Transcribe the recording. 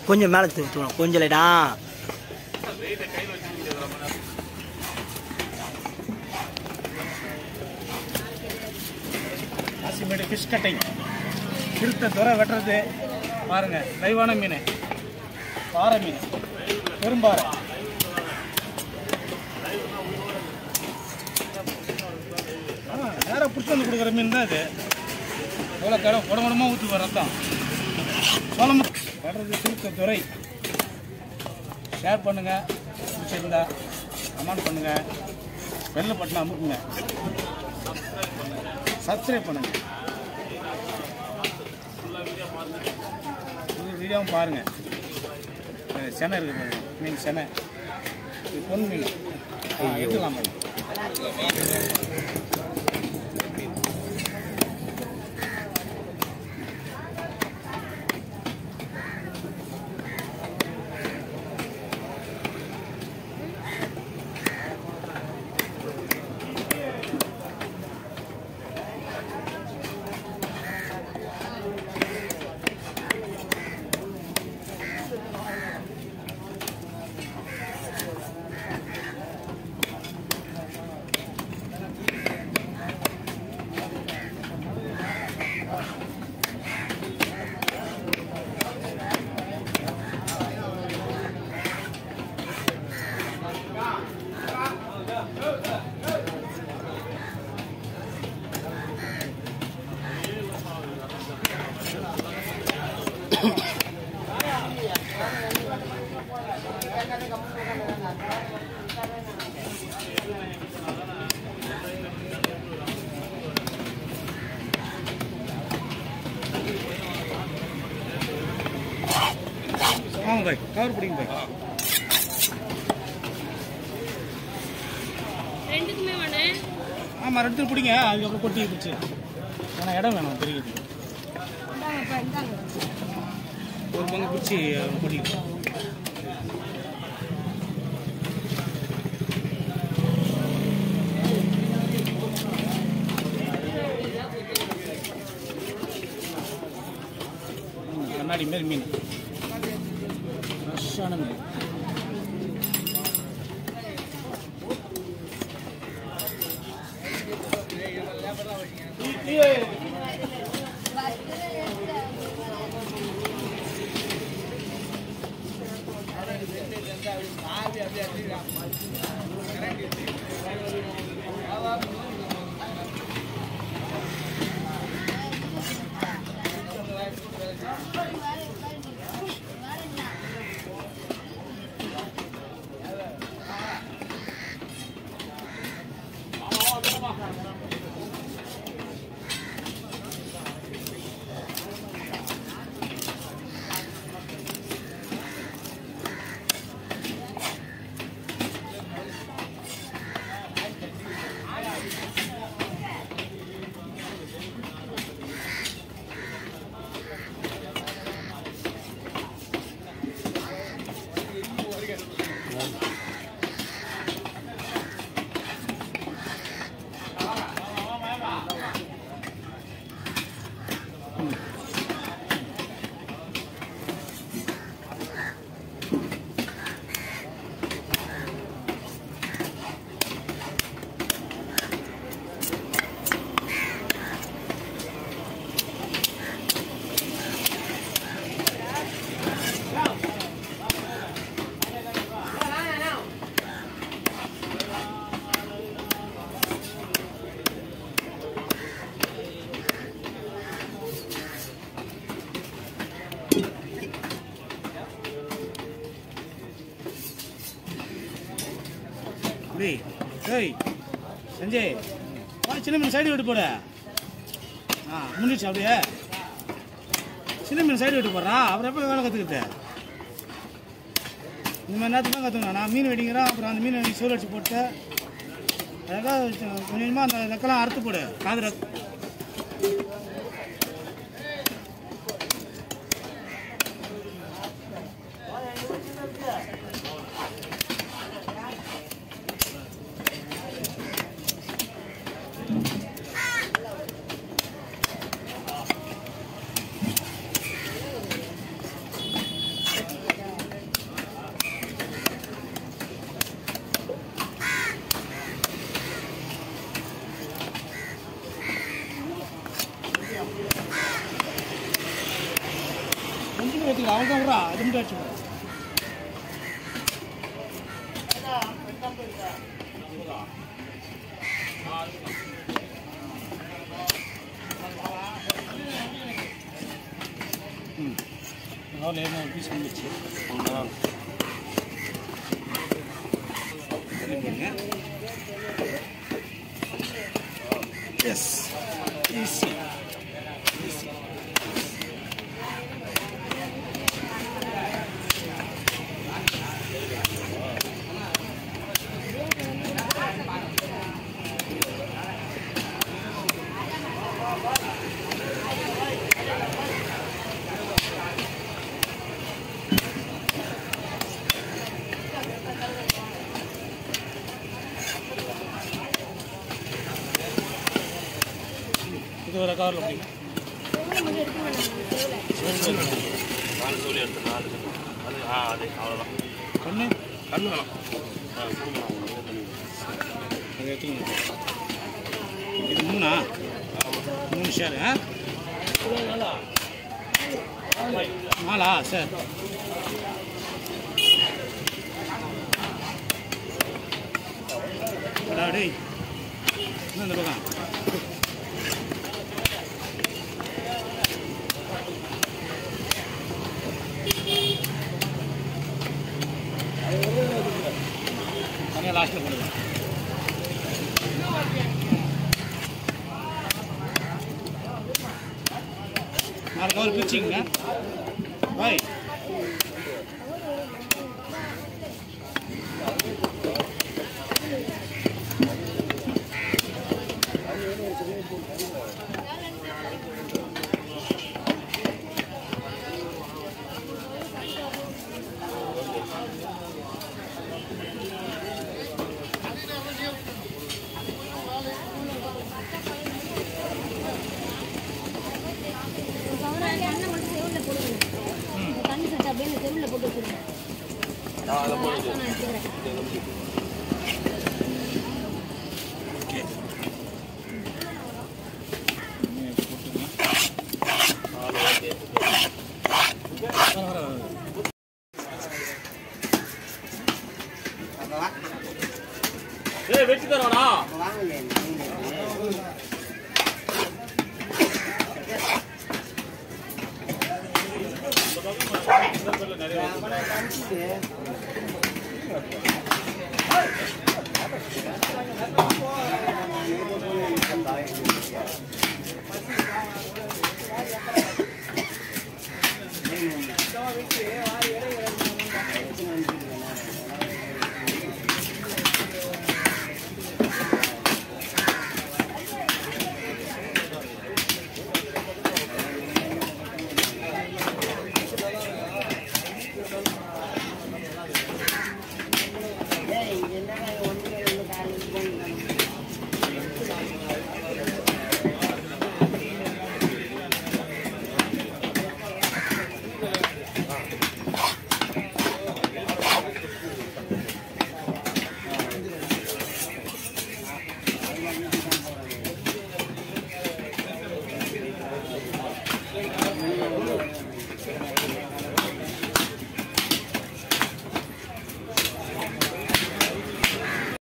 கொஞ்சம் மேலே தூக்கணும் கொஞ்சம் லைட்டா காசிமேடு ஃபிஷ் கட்டிங் திருத்த துறை வெட்டுறது பாருங்க லைவான மீன் பாறை மீன் பெரும்பாறை ஆ நேராக பிடிச்சி வந்து கொடுக்குற மீன் தான் இது எவ்வளோ கடை குடகுடமாக ஊற்றி வர ரத்தம் சோளம் வெட்டுறது திருத்த துறை ஷேர் பண்ணுங்கள் பிடிச்சிருந்தா கமெண்ட் பண்ணுங்கள் வெள்ளை பட்டினம் அமுக்குங்க சப்ஸ்கிரைப் பண்ணுங்க இந்த வீடியோவும் பாருங்க அஹ் செனை இருக்கு பாருங்க மீன் செனை இது பொன் மீன் ஆ, எடுக்கலாம் பாருங்க. வாங்க பாய் கவர் பிடிங்க பாய் ரெண்டுக்குமே வேணே ஆமாம் ரெண்டு பிடிங்க அதுக்கப்புறம் கொட்டி பிடிச்சி ஏன்னா இடம் வேணும் தெரியுது ஒரு பங்கு பிடிச்சி கொட்டிக்கலாம் கண்ணாடி மாரி மீன் ஃப்ரெஷ்ஷான மீன் டேய் டேய் சஞ்சய் வா சின்ன மீன் சைடு விட்டு போட ஆ முடிஞ்சிச்சு அப்படியே சின்ன மீன் சைடு விட்டு போடுறான் அப்புறம் எப்போ வேலை கற்றுக்கிட்ட இந்த மாதிரி நேரத்துக்கு தான் கற்றுக்கணும் நான் மீன் வெடிக்கிறேன் அப்புறம் அந்த மீன் வெடி சோறு அடிச்சு போட்டு அழகாக கொஞ்சம் கொஞ்சமாக அந்த ரெக்கெல்லாம் அறுத்து போடு காது ரெக் சிலிண்டர் எடுத்துக்கலாம் அவன் தான் விட்றா அது மட்டும் அடிச்சு விடு. ம் அவ்வளோ என்ன பீஸ் வந்துச்சு எஸ் ஈஸி ஈஸி இது ஒரு கவரில் பிடிக்கும் நாலு சோழி எடுத்து நாலு அது ஆ அது அவ்வளோதான் கண்ணு கண்ணு வேணாம் ஆ கொடுங்க அதை எடுத்துக்கணும் இது மூணா மூணு ஷேர் ஆ நாலா சார் அடா டேய் என்ன இந்த பக்கம் தனியாக லாஸ்ட்டில் கொடுங்க நாலு கவர் பிரிச்சிங்க பாய் கண்ணை மட்டும் செவுளில் போடுங்க தண்ணி சட்டை அப்படியே அந்த செவுளில் போட்டு வச்சுருங்க நான் எடுத்துக்கிறேன் ஏய் வெட்டி தரவாடா Thank